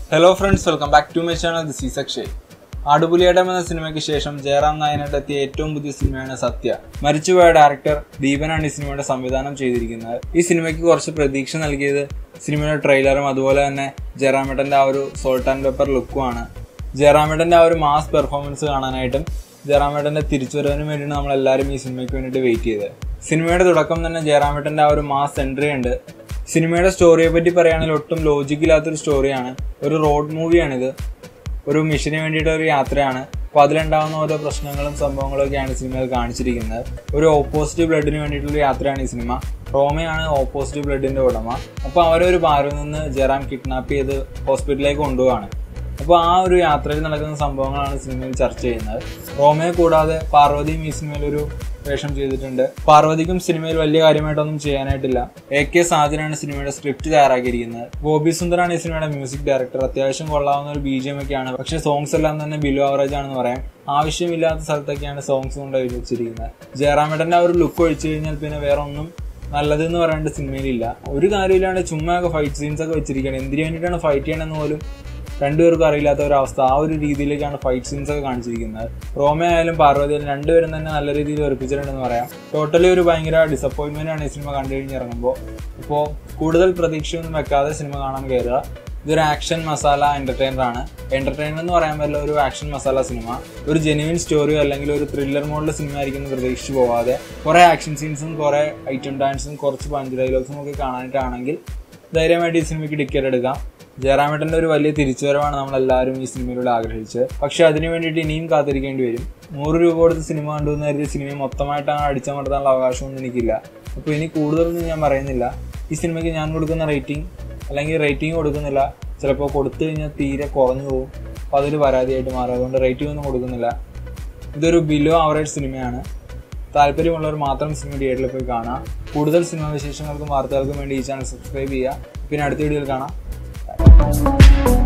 hello friends welcome back to my channel this is Akshay Aadupuliyattam എന്ന സിനിമയ്ക്ക് ശേഷം ജയറാം നായനായിട്ട് എത്തിയ ഏറ്റവും പുതിയ സിനിമയാണ് സത്യ മരിച്ചുപോയ ഡയറക്ടർ ദീപനാണ് ഈ സിനിമയുടെ സംവിധാനം ചെയ്തിരിക്കുന്നത് ഈ സിനിമയ്ക്ക് കുറച്ച് പ്രതീക്ഷ നൽകിയത് സിനിമയുടെ ട്രെയിലറും അതുപോലെ തന്നെ ജയറാമേട്ടന്റെ ആ ഒരു സോൾട്ട് ആൻഡ് പെപ്പർ ലുക്കുമാണ് ജയറാമേട്ടന്റെ ആ ഒരു മാസ് പെർഫോമൻസ് കാണാനായിട്ടും ജയറാമേട്ടന്റെ തിരിച്ചുവരവിന് വേണ്ടിയാണ് നമ്മൾ എല്ലാവരും ഈ സിനിമയ്ക്ക് വേണ്ടിയിട്ട് വെയിറ്റ് ചെയ്തത് സിനിമയുടെ തുടക്കം തന്നെ ജയറാമേട്ടന്റെ ആ ഒരു മാസ് എൻട്രി ഉണ്ട് സിനിമയുടെ സ്റ്റോറിയെ പറ്റി പറയുകയാണെങ്കിൽ ഒട്ടും ലോജിക്കില്ലാത്തൊരു സ്റ്റോറിയാണ് ഒരു റോഡ് മൂവിയാണിത് ഒരു മിഷന് വേണ്ടിയിട്ട് ഒരു യാത്രയാണ് അപ്പോൾ അതിലുണ്ടാകുന്ന ഓരോ പ്രശ്നങ്ങളും സംഭവങ്ങളും ഒക്കെയാണ് സിനിമയിൽ കാണിച്ചിരിക്കുന്നത് ഒരു ഓപ്പോസിറ്റ് ബ്ലഡിന് വേണ്ടിയിട്ടുള്ള യാത്രയാണ് ഈ സിനിമ റോമയാണ് ഓപ്പോസിറ്റ് ബ്ലഡിന്റെ ഉടമ അപ്പോൾ അവരെ ഒരു ബാറിൽ നിന്ന് ജയറാം കിഡ്നാപ്പ് ചെയ്ത് ഹോസ്പിറ്റലിലേക്ക് കൊണ്ടുപോവാണ് അപ്പോൾ ആ ഒരു യാത്രയിൽ നടക്കുന്ന സംഭവങ്ങളാണ് സിനിമയിൽ ചർച്ച ചെയ്യുന്നത് റോമയെ കൂടാതെ പാർവതിയും ഈ സിനിമയിൽ ഒരു വേഷം ചെയ്തിട്ടുണ്ട് പാർവതിക്കും സിനിമയിൽ വലിയ കാര്യമായിട്ടൊന്നും ചെയ്യാനായിട്ടില്ല എ കെ സാജനാണ് സിനിമയുടെ സ്ക്രിപ്റ്റ് തയ്യാറാക്കിയിരിക്കുന്നത് ഗോപി സുന്ദറാണ് ഈ സിനിമയുടെ മ്യൂസിക് ഡയറക്ടർ അത്യാവശ്യം കൊള്ളാവുന്ന ഒരു ബി ജി എം ഒക്കെയാണ് പക്ഷേ സോങ്സ് എല്ലാം തന്നെ ബിലോ ആവറേജ് ആണെന്ന് പറയാം ആവശ്യമില്ലാത്ത സ്ഥലത്തൊക്കെയാണ് സോങ്സ് കൊണ്ട് വെച്ചിരിക്കുന്നത് ജയറാമേട്ടന്റെ ആ ഒരു ലുക്ക് ഒഴിച്ചു കഴിഞ്ഞാൽ പിന്നെ വേറെ ഒന്നും നല്ലതെന്ന് പറയേണ്ട സിനിമയിലില്ല ഒരു കാര്യമില്ലാണ്ട് ചുമ്മാ ഒക്കെ ഫൈറ്റ് സീൻസ് ഒക്കെ വെച്ചിരിക്കുകയാണ് എന്തിനു വേണ്ടിയിട്ടാണ് ഫൈറ്റ് ചെയ്യണമെന്ന് പോലും രണ്ടുപേർക്കും അറിയില്ലാത്ത ഒരു അവസ്ഥ ആ ഒരു രീതിയിലേക്കാണ് ഫൈറ്റ് സീൻസ് ഒക്കെ കാണിച്ചിരിക്കുന്നത് റോമ ആയാലും പാർവതി ആയാലും രണ്ടുപേരും തന്നെ നല്ല രീതിയിൽ വെറുപ്പിച്ചിട്ടുണ്ടെന്ന് പറയാം ടോട്ടലി ഒരു ഭയങ്കര ഡിസപ്പോയിന്റ്മെന്റ് ആണ് ഈ സിനിമ കണ്ടു കഴിഞ്ഞ് ഇറങ്ങുമ്പോൾ ഇപ്പോൾ കൂടുതൽ പ്രതീക്ഷയൊന്നും വെക്കാതെ സിനിമ കാണാൻ കയറുക ഇതൊരു ആക്ഷൻ മസാല എന്റർടൈനർ ആണ് എന്റർടൈനർ എന്ന് പറയാൻ പറ്റില്ല ഒരു ആക്ഷൻ മസാല സിനിമ ഒരു ജെനുവിൻ സ്റ്റോറിയോ അല്ലെങ്കിൽ ഒരു ത്രില്ലർ മോഡിലെ സിനിമ ആയിരിക്കും എന്ന് പ്രതീക്ഷിച്ചു പോവാതെ കുറെ ആക്ഷൻ സീൻസും കുറെ ഐറ്റം ഡാൻസും കുറച്ച് പഞ്ച് ഡയലോഗ്സും ഒക്കെ കാണാനായിട്ടാണെങ്കിൽ ധൈര്യമായിട്ട് ഈ സിനിമയ്ക്ക് ടിക്കറ്റ് എടുക്കാം ജയറാമേട്ടന്റെ ഒരു വലിയ തിരിച്ചുവരവാണ് നമ്മൾ എല്ലാവരും ഈ സിനിമയിലൂടെ ആഗ്രഹിച്ചത് പക്ഷെ അതിനു വേണ്ടിയിട്ട് ഇനിയും കാത്തിരിക്കേണ്ടി വരും നൂറ് രൂപ കൊടുത്ത് സിനിമ കണ്ടു എന്ന് കരുതി സിനിമ മൊത്തമായിട്ടാണ് അടിച്ചമർത്താനുള്ള അവകാശമൊന്നും എനിക്കില്ല അപ്പോൾ ഇനി കൂടുതലൊന്നും ഞാൻ പറയുന്നില്ല ഈ സിനിമയ്ക്ക് ഞാൻ കൊടുക്കുന്ന റേറ്റിംഗ് അല്ലെങ്കിൽ റേറ്റിംഗ് കൊടുക്കുന്നില്ല ചിലപ്പോൾ കൊടുത്തു കഴിഞ്ഞാൽ തീരെ കുറഞ്ഞു പോകും അപ്പോൾ അതൊരു പരാതിയായിട്ട് മാറും അതുകൊണ്ട് റേറ്റിംഗ് ഒന്നും കൊടുക്കുന്നില്ല ഇതൊരു ബിലോ ആവറേജ് സിനിമയാണ് താല്പര്യമുള്ളവർ മാത്രം സിനിമ തിയേറ്ററിൽ പോയി കാണാം കൂടുതൽ സിനിമാ വിശേഷങ്ങൾക്കും വാർത്തകൾക്കും വേണ്ടി ഈ ചാനൽ സബ്സ്ക്രൈബ് ചെയ്യുക പിന്നെ അടുത്ത വീഡിയോയിൽ കാണാം